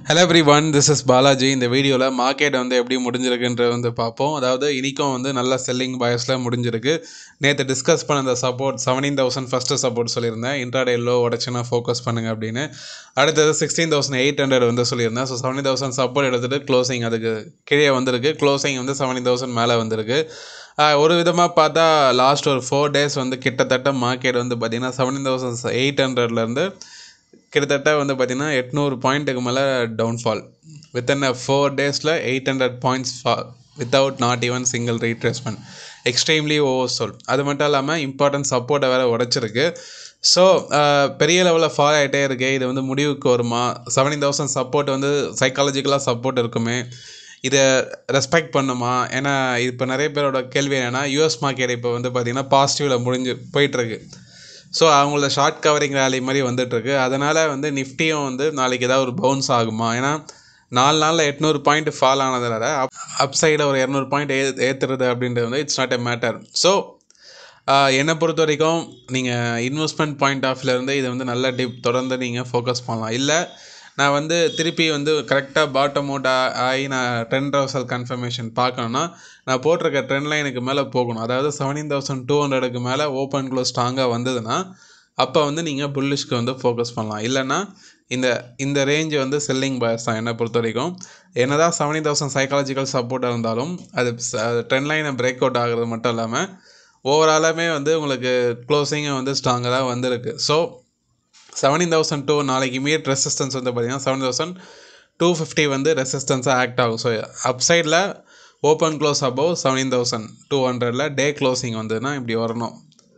hello everyone this is Balaji இந்த வீடியோவில் market வந்து எப்படி முடிஞ்சிருக்குன்றது வந்து பார்ப்போம் அதாவது இன்றைக்கும் வந்து நல்ல செல்லிங் பயஸில் முடிஞ்சிருக்கு நேற்று டிஸ்கஸ் பண்ண அந்த support seventeen thousand first support சொல்லியிருந்தேன் இன்ட்ராடே லோ உடச்சுன்னா ஃபோக்கஸ் பண்ணுங்க அப்படின்னு அடுத்தது சிக்ஸ்டீன் தௌசண்ட் எயிட் ஹண்ட்ரட் வந்து சொல்லியிருந்தேன் ஸோ செவன்டீன் தௌசண்ட் சப்போர்ட் எடுத்துகிட்டு க்ளோசிங் அதுக்கு கீழே வந்திருக்கு க்ளோசிங் வந்து செவன்டீன் தௌசண்ட் மேலே வந்திருக்கு ஆஹ் ஒரு விதமாக பார்த்தா லாஸ்ட் ஒரு ஃபோர் டேஸ் வந்து கிட்டத்தட்ட மார்க்கெட் வந்து பார்த்திங்கன்னா செவன்டீன் தௌசண்ட் எயிட் ஹண்ட்ரட்லேருந்து கிட்டத்தட்ட வந்து பார்த்திங்கன்னா எட்நூறு பாயிண்ட்டுக்கு மேலே டவுன்ஃபால் வித்தின் அ ஃபோர் டேஸில் eight hundred points fall without not even single retracement extremely oversold அது மட்டும் இல்லாமல் இம்பார்ட்டன்ட் சப்போர்ட்டை வேறு உடச்சிருக்கு ஸோ பெரிய லெவலில் ஃபால் ஆகிட்டே இருக்கு இது வந்து முடிவுக்கு வருமா செவன்டீன் தௌசண்ட் சப்போர்ட் வந்து சைக்காலஜிக்கலாக சப்போர்ட் இருக்குமே இதை ரெஸ்பெக்ட் பண்ணுமா ஏன்னா இப்போ நிறைய பேரோட கேள்வி என்னென்னா யூஎஸ் மார்க்கெட் இப்போ வந்து பார்த்திங்கன்னா பாசிட்டிவில் முடிஞ்சு போயிட்டுருக்கு ஸோ அவங்களோட ஷார்ட் கவரிங் ரேலி மாதிரி வந்துட்டுருக்கு அதனால் வந்து நிஃப்டியும் வந்து நாளைக்கு ஏதாவது ஒரு பவுன்ஸ் ஆகுமா ஏன்னா நாலு நாளில் எட்நூறு பாயிண்ட் ஃபால் ஆனதுனால அப் அப் சைடில் ஒரு இரநூறு பாயிண்ட் ஏ ஏற்றுறது அப்படின்றது வந்து it's not a matter so என்னை பொறுத்த வரைக்கும் நீங்கள் இன்வெஸ்ட்மெண்ட் பாயிண்ட் ஆஃப்லேருந்து இதை வந்து நல்ல டிப் தொடர்ந்து நீங்கள் ஃபோக்கஸ் பண்ணலாம் இல்லை நான் வந்து திருப்பி வந்து கரெக்டாக பாட்டம் அவுட் ஆகி நான் ட்ரெண்ட் ரிவர்சல் கன்ஃபர்மேஷன் பார்க்கணுன்னா நான் போட்டிருக்க ட்ரெண்ட் லைனுக்கு மேலே போகணும் அதாவது செவன்டீன் தௌசண்ட் டூ ஹண்ட்ரடுக்கு மேலே ஓப்பன் க்ளோஸ் ஸ்ட்ராங்காக வந்ததுன்னா அப்போ வந்து நீங்கள் புல்லிஷ்க்கு வந்து ஃபோக்கஸ் பண்ணலாம் இல்லைன்னா இந்த இந்த ரேஞ்ச் வந்து செல்லிங் பயர்ஸ் தான் என்னை பொறுத்த வரைக்கும் என்னதான் செவன்டீன் தௌசண்ட் சைக்காலஜிக்கல் சப்போர்ட்டாக இருந்தாலும் அது ட்ரெண்ட் லைனை பிரேக் அவுட் ஆகிறது மட்டும் இல்லாமல் ஓவராலாமே வந்து உங்களுக்கு க்ளோசிங்கை வந்து ஸ்ட்ராங்காக தான் வந்திருக்கு ஸோ செவன்டீன் தௌசண்ட் டூ நாளைக்கு இமீடியட் ரெசிஸ்டன்ஸ் வந்து பார்த்தீங்கன்னா செவன் தௌசண்ட் டூ ஃபிஃப்டி வந்து ரெசிஸ்டன்ஸாக ஆக்ட் ஆகும் ஸோ அப் சைடில் open close above seventeen thousand two ஹண்ட்ரடில் டே க்ளோசிங் வந்துன்னா இப்படி வரணும்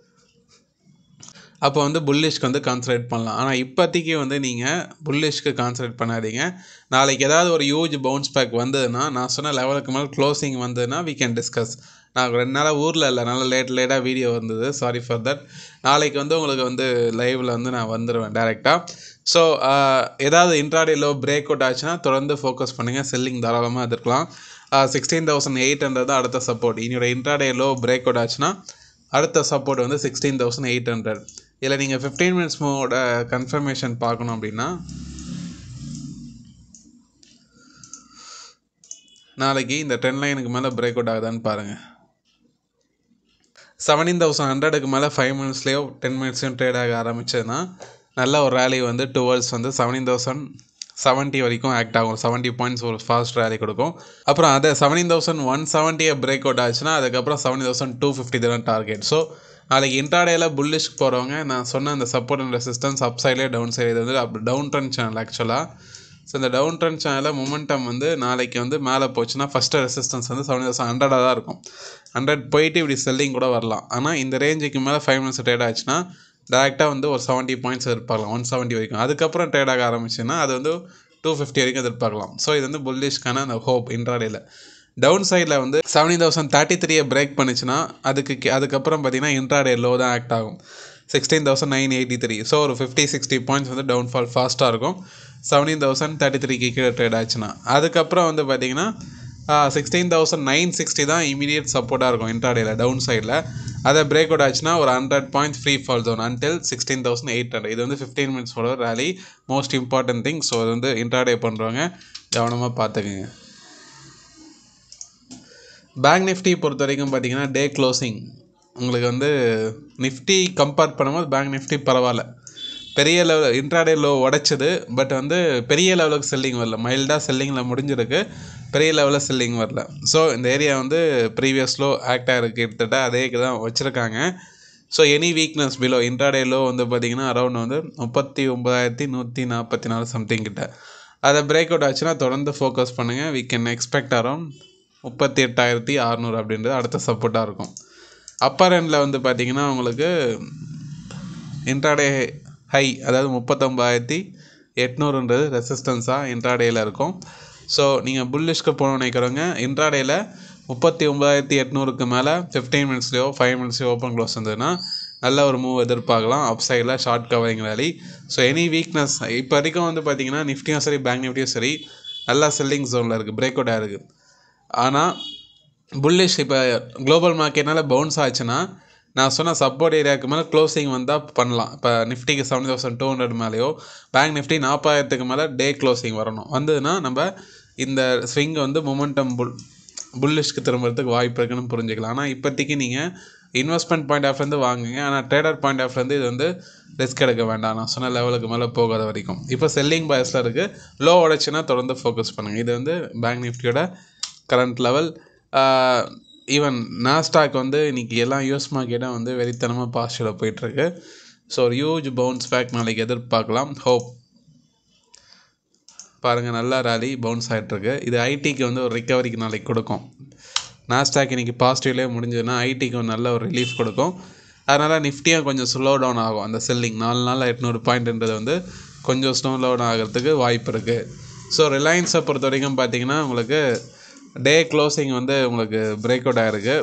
அப்போ வந்து புல்லிஷ்க்கு வந்து கான்சன்ட்ரேட் பண்ணலாம் ஆனால் இப்போதைக்கு வந்து நீங்கள் புல்லிஷ்க்கு கான்சன்ட்ரேட் பண்ணாதீங்க நாளைக்கு ஏதாவது ஒரு ஹியூஜ் பவுன்ஸ் பேக் வந்ததுன்னா நான் சொன்ன லெவலுக்கு மேலே க்ளோசிங் வந்ததுன்னா we can டிஸ்கஸ் நான் ரெண்டு நாளாக ஊரில் இல்லை நல்லா லேட் லேட்டாக வீடியோ வந்தது சாரி ஃபார் தட் நாளைக்கு வந்து உங்களுக்கு வந்து லைவில் வந்து நான் வந்துடுவேன் டேரெக்டாக ஸோ ஏதாவது இன்ட்ராடே லோ பிரேக் அவுட் ஆச்சுன்னா தொடர்ந்து ஃபோக்கஸ் பண்ணுங்கள் செல்லிங் தாராளமாக எதிர்க்கலாம் சிக்ஸ்டீன் தௌசண்ட் எயிட் ஹண்ட்ரட் தான் அடுத்த சப்போர்ட் என்னோட இன்ட்ராடே லோ பிரேக் அவுட் ஆச்சுன்னா அடுத்த சப்போர்ட் வந்து சிக்ஸ்டீன் தௌசண்ட் எயிட் ஹண்ட்ரட் இதில் நீங்கள் ஃபிஃப்டீன் மினிட்ஸ் மூவோட கன்ஃபர்மேஷன் பார்க்கணும் அப்படின்னா நாளைக்கு இந்த டென் லைனுக்கு மேலே பிரேக் அவுட் ஆகுதான்னு பாருங்கள் செவன்டீன் தௌசண்ட் ஹண்ட்ரடுக்கு மேலே ஃபைவ் மினிட்ஸ்லேயோ டென் மினிட்ஸ்லையும் ட்ரேட் ஆக ஆரம்பிச்சதுன்னா நல்ல ஒரு ரேலி வந்து டுவர்ட்ஸ் வந்து செவன்டீன் தௌசண்ட் செவன்ட்டி வரைக்கும் ஆக்ட் ஆகும் செவன்ட்டி பாயிண்ட்ஸ் ஒரு ஃபாஸ்ட் ரேலி கொடுக்கும் அப்புறம் அதை செவன்டீன் தௌசண்ட் ஒன் செவன்ட்டியை பிரேக் அவுட் ஆச்சுன்னா அதுக்கப்புறம் செவன்டீன் தௌசண்ட் டூ ஃபிஃப்டி தான் டார்கெட் ஸோ நாளைக்கு இன்ட்ராடேயில் புல்லிஷ்க்கு போகிறவங்க நான் சொன்ன அந்த சப்போர்ட் அண்ட் ரெசிஸ்டன்ஸ் அப் சைட்லேயே டவுன் சைடு இது வந்து அப் டவுன் ட்ரெண்ட் சேனல் ஆக்சுவலாக ஸோ இந்த டவுன் ட்ரெண்ட் சேனலில் மொமெண்டம் வந்து நாளைக்கு வந்து மேலே போச்சுன்னா ஃபஸ்ட்டு ரெசிஸ்டன்ஸ் வந்து செவன் தௌசண்ட் ஹண்ட்ரடாக தான் இருக்கும் ஹண்ட்ரட் போயிட்டு இப்படி செல்லிங் கூட வரலாம் ஆனால் இந்த ரேஞ்சுக்கு மேலே ஃபைவ் மினிட்ஸ் ட்ரேட் ஆச்சுன்னா டேரெக்டாக வந்து ஒரு செவன்ட்டி பாயிண்ட்ஸ் எதிர்பார்க்கலாம் ஒன் செவன்ட்டி வரைக்கும் அதுக்கப்புறம் ட்ரேட் ஆக ஆரம்பிச்சுன்னா அது வந்து டூ ஃபிஃப்டி வரைக்கும் எதிர்பார்க்கலாம் ஸோ இது வந்து புல்லிஷ்க்கான அந்த ஹோப் இன்ட்ராடேயில் டவுன் சைடில் வந்து செவன்டீன் தௌசண்ட் தேர்ட்டி த்ரீயை பிரேக் பண்ணிச்சுன்னா அதுக்கு கி- அதுக்கப்புறம் பார்த்தீங்கன்னா இன்ட்ராடே லோ தான் ஆக்ட் ஆகும் sixteen thousand nine eighty three so ஒரு ஃபிஃப்டி சிக்ஸ்டி பாயிண்ட்ஸ் வந்து டவுன்ஃபால் ஃபாஸ்ட்டாக இருக்கும் செவன்டீன் தௌசண்ட் தேர்ட்டி த்ரீக்கு கீழே ட்ரேட் ஆச்சுன்னா அதுக்கப்புறம் வந்து பார்த்தீங்கன்னா சிக்ஸ்டீன் தௌசண்ட் நைன் சிக்ஸ்டி தான் இமீடியட் சப்போர்ட்டாக இருக்கும் இன்ட்ராடேயில் டவுன் சைடில் அதை பிரேக் அவுட் ஆச்சுன்னா ஒரு hundred point free fall zone until sixteen thousand eight hundred இது வந்து ஃபிஃப்டீன் மினிட்ஸோட rally most important thing so அது வந்து இன்ட்ராடே பண்ணுறவங்க கவனமாக பார்த்துக்குங்க பேங்க் நிஃப்டி பொறுத்த வரைக்கும் பார்த்தீங்கன்னா டே க்ளோசிங் உங்களுக்கு வந்து நிஃப்டி கம்பேர் பண்ணும்போது பேங்க் நிஃப்டி பரவாயில்ல பெரிய லெவல் இன்ட்ராடே லோ உடைச்சது பட் வந்து பெரிய லெவலுக்கு செல்லிங் வரல மைல்டாக செல்லிங்கில் முடிஞ்சிருக்கு பெரிய லெவலில் செல்லிங் வரல ஸோ இந்த ஏரியா வந்து ப்ரீவியஸ் லோ ஆக்ட் ஆகிருக்கு கிட்டத்தட்ட அதே தான் வச்சுருக்காங்க so any weakness below intraday low வந்து பார்த்தீங்கன்னா அரௌண்ட் வந்து முப்பத்தி ஒம்பதாயிரத்தி நூற்றி நாற்பத்தி நாலு சம்திங் கிட்ட அதை பிரேக் அவுட் ஆச்சுன்னா தொடர்ந்து ஃபோக்கஸ் பண்ணுங்கள் we can எக்ஸ்பெக்ட் அரௌண்ட் முப்பத்தி எட்டாயிரத்தி அறநூறு அப்படின்றது அடுத்த சப்போர்ட்டாக இருக்கும் அப்பர் எண்டில் வந்து பார்த்தீங்கன்னா உங்களுக்கு இன்ட்ராடே ஹை அதாவது முப்பத்தொம்பதாயிரத்தி எட்நூறுன்றது ரெசிஸ்டன்ஸாக இன்ட்ராடேயில் இருக்கும் ஸோ நீங்கள் புல்லிஷ்க்கு போகணும்னு நினைக்கிறவங்க இன்ட்ராடேயில் முப்பத்தி ஒம்பதாயிரத்தி எட்நூறுக்கு மேலே ஃபிஃப்டீன் மினிட்ஸ்லையோ ஃபைவ் மினிட்ஸ்லையோ ஓப்பன் க்ளோஸ் இருந்ததுன்னா நல்ல ஒரு மூவ் எதிர்பார்க்கலாம் அப் சைடில் short covering rally so any weakness இப்போ வரைக்கும் வந்து பார்த்தீங்கன்னா நிஃப்டியும் சரி பேங்க் நிஃப்டியும் சரி நல்லா செல்லிங் ஜோனில் இருக்குது பிரேக் அவுட் ஆகிருக்கு ஆனால் புல்லிஷ் இப்போ குளோபல் மார்க்கெட்னால பவுன்ஸ் ஆச்சுன்னா நான் சொன்ன சப்போர்ட் ஏரியாவுக்கு மேலே க்ளோசிங் வந்தால் பண்ணலாம் இப்போ நிஃப்டிக்கு செவன் தௌசண்ட் டூ ஹண்ட்ரட் மேலேயோ பேங்க் நிஃப்டி நாற்பதாயிரத்துக்கு மேலே டே க்ளோசிங் வரணும் வந்ததுன்னா நம்ம இந்த ஸ்விங் வந்து மொமெண்டம் புல் புல்லிஷ்க்கு திரும்புறதுக்கு வாய்ப்பு இருக்குன்னு புரிஞ்சுக்கலாம் ஆனால் இப்போதைக்கு நீங்கள் இன்வெஸ்ட்மெண்ட் பாயிண்ட் ஆஃப்லேருந்து வாங்குங்க ஆனால் ட்ரேடர் பாயிண்ட் ஆஃப்லேருந்து இது வந்து ரிஸ்க் எடுக்க வேண்டாம் நான் சொன்ன லெவலுக்கு மேலே போகாத வரைக்கும் இப்போ செல்லிங் பயஸில் இருக்குது லோ உடைச்சுன்னா தொடர்ந்து ஃபோக்கஸ் பண்ணுங்கள் இது வந்து பேங்க் நிஃப்டியோட கரண்ட் லெவல் ஈவன் நாஸ்டாக் வந்து இன்றைக்கி எல்லாம் யூஎஸ் மார்க்கெட்டும் வந்து வெறித்தனமாக பாசிட்டிவில் போயிட்டுருக்கு ஸோ ஒரு ஹியூஜ் பவுன்ஸ் பேக் நாளைக்கு எதிர்பார்க்கலாம் ஹோப் பாருங்கள் நல்லா ரேலி பவுன்ஸ் ஆகிட்டுருக்கு இது ஐடிக்கு வந்து ஒரு ரிக்கவரிக்கு நாளைக்கு கொடுக்கும் நாஸ்டாக் இன்றைக்கி பாசிட்டிவ்லேயே முடிஞ்சதுன்னா ஐடிக்கு ஒரு நல்ல ஒரு ரிலீஃப் கொடுக்கும் அதனால் நிஃப்டியாக கொஞ்சம் ஸ்லோ டவுன் ஆகும் அந்த செல்லிங் நாலு நாளில் எட்நூறு பாயிண்ட்ன்றது வந்து கொஞ்சம் ஸ்லோ டவுன் ஆகிறதுக்கு வாய்ப்பு இருக்குது ஸோ ரிலையன்ஸை பொறுத்த வரைக்கும் பார்த்தீங்கன்னா உங்களுக்கு டே க்ளோசிங் வந்து உங்களுக்கு பிரேக் அவுட் ஆகிருக்கு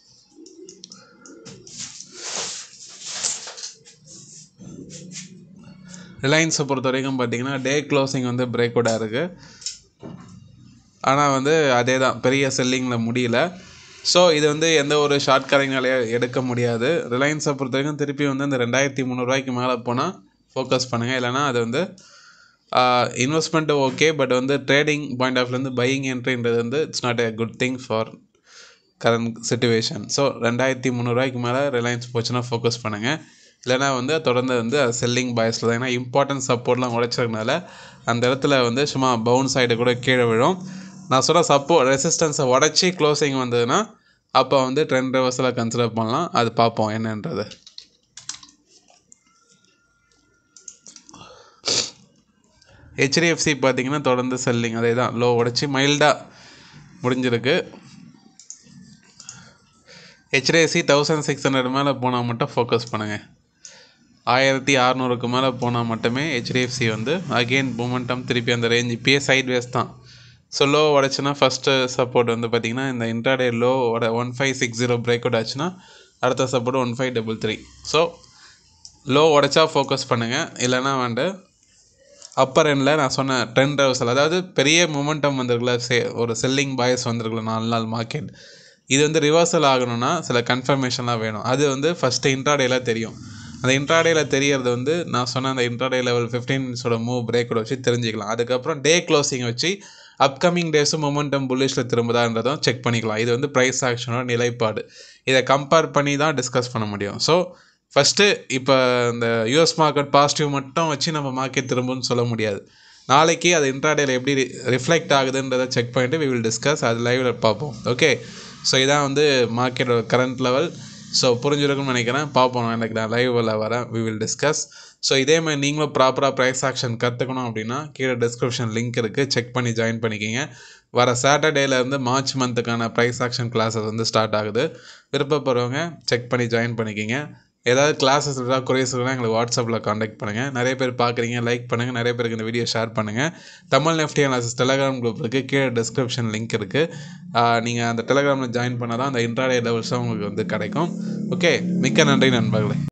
ரிலையன்ஸை பொறுத்த வரைக்கும் பார்த்தீங்கன்னா டே க்ளோசிங் வந்து பிரேக் அவுட் ஆகிருக்கு ஆனால் வந்து அதே தான் பெரிய செல்லிங்கில் முடியல ஸோ இது வந்து எந்த ஒரு ஷார்ட் கரைங்களாலே எடுக்க முடியாது ரிலையன்ஸை பொறுத்த வரைக்கும் திருப்பி வந்து இந்த ரெண்டாயிரத்தி முந்நூறுரூவாய்க்கு மேலே போனால் ஃபோக்கஸ் பண்ணுங்கள் இல்லைனா அது வந்து இன்வெஸ்ட்மெண்ட்டு ஓகே பட் வந்து ட்ரேடிங் பாயிண்ட் ஆஃப்லேருந்து பையிங் என்ட்ரின்றது வந்து it's not a good thing for current situation so ரெண்டாயிரத்தி முந்நூறுரூவாய்க்கு மேலே ரிலையன்ஸ் போச்சுன்னா ஃபோக்கஸ் பண்ணுங்கள் இல்லைனா வந்து தொடர்ந்து வந்து செல்லிங் பாய்ஸில் தான் ஏன்னா இம்பார்ட்டன்ட் சப்போர்ட்லாம் உடைச்சதுனால அந்த இடத்துல வந்து சும்மா பவுன்ஸ் ஆகிட்டு கூட கீழே விழும் நான் சொல்கிற சப்போ ரெசிஸ்டன்ஸை உடச்சி க்ளோசிங் வந்ததுன்னா அப்போ வந்து ட்ரெண்ட் ரிவர்ஸில் கன்சிடர் பண்ணலாம் அது பார்ப்போம் என்னன்றது ஹெச்டிஎஃப்சி பார்த்தீங்கன்னா தொடர்ந்து செல்லிங் அதே தான் லோ உடச்சி மைல்டாக முடிஞ்சிருக்கு ஹெச்டிஎஃப்சி தௌசண்ட் சிக்ஸ் ஹண்ட்ரட் மேலே போனால் மட்டும் ஃபோக்கஸ் பண்ணுங்கள் ஆயிரத்தி அறநூறுக்கு மேலே போனால் மட்டுமே ஹெச்டிஎஃப்சி வந்து அகெயின் மூமெண்டம் திருப்பி அந்த ரேஞ்ச் இப்பயே சைட் வேஸ் தான் ஸோ லோ உடச்சுன்னா ஃபஸ்ட்டு சப்போர்ட் வந்து பார்த்திங்கன்னா இந்த intraday low one five six zero break out ஆச்சுன்னா அடுத்த support one five double three so low உடச்சா ஃபோக்கஸ் பண்ணுங்கள் இல்லைனா வந்து அப்பர் எண்டில் நான் சொன்ன ட்ரெண்ட் ரிவர்சல் அதாவது பெரிய மூமெண்டம் வந்திருக்குல்ல சே ஒரு செல்லிங் பாய்ஸ் வந்திருக்குல்ல நாலு நாள் மார்க்கெட் இது வந்து ரிவர்சல் ஆகணும்னா சில கன்ஃபர்மேஷன்லாம் வேணும் அது வந்து ஃபஸ்ட்டு இன்ட்ராடேல தெரியும் அந்த இன்ட்ராடேல தெரியறது வந்து நான் சொன்ன அந்த இன்ட்ராடே லெவல் ஃபிஃப்டீன் மினிட்ஸோட மூவ் பிரேக்கோட வச்சு தெரிஞ்சுக்கலாம் அதுக்கப்புறம் டே க்ளோசிங் வச்சு அப்கமிங் டேஸும் மொமெண்டம் புல்லிஷில் திரும்புதான்றதும் செக் பண்ணிக்கலாம் இது வந்து ப்ரைஸ் ஆக்ஷனோட நிலைப்பாடு இதை கம்பேர் பண்ணி தான் டிஸ்கஸ் பண்ண முடியும் ஸோ ஃபஸ்ட்டு இப்போ இந்த யூஎஸ் மார்க்கெட் பாசிட்டிவ் மட்டும் வச்சு நம்ம மார்க்கெட் திரும்புன்னு சொல்ல முடியாது நாளைக்கு அது இன்ட்ராடேல எப்படி ரிஃப்ளெக்ட் ஆகுதுன்றதை செக் பண்ணிட்டு வி வில் டிஸ்கஸ் அது லைவில் பார்ப்போம் ஓகே ஸோ இதான் வந்து மார்க்கெட்டோட கரண்ட் லெவல் ஸோ புரிஞ்சிருக்கும்னு நினைக்கிறேன் பார்ப்போம் எனக்கு நான் லைவில் வரேன் வி வில் டிஸ்கஸ் ஸோ இதே மாதிரி நீங்களும் ப்ராப்பராக ப்ரைஸ் ஆக்ஷன் கற்றுக்கணும் அப்படின்னா கீழே டிஸ்கிரிப்ஷன் லிங்க் இருக்குது செக் பண்ணி ஜாயின் பண்ணிக்கிங்க வர சாட்டர்டேலேருந்து மார்ச் மந்த்துக்கான ப்ரைஸ் ஆக்ஷன் கிளாஸஸ் வந்து ஸ்டார்ட் ஆகுது விருப்பப்படுறவங்க செக் பண்ணி ஜாயின் பண்ணிக்கிங்க ஏதாவது கிளாஸஸ் இருந்தால் குறைஸ் இருந்தால் எங்களுக்கு வாட்ஸ்அப்பில் காண்டாக்ட் பண்ணுங்கள் நிறைய பேர் பார்க்குறீங்க லைக் பண்ணுங்கள் நிறைய பேருக்கு இந்த வீடியோ ஷேர் பண்ணுங்கள் Tamil Nifty analysis Telegram group இருக்குது கீழே டிஸ்கிரிப்ஷன் லிங்க் இருக்குது நீங்கள் அந்த டெலகிராமில் ஜாயின் பண்ணால் தான் அந்த இன்ட்ராடே லெவல்ஸும் உங்களுக்கு வந்து கிடைக்கும் ஓகே மிக்க நன்றி நண்பர்களே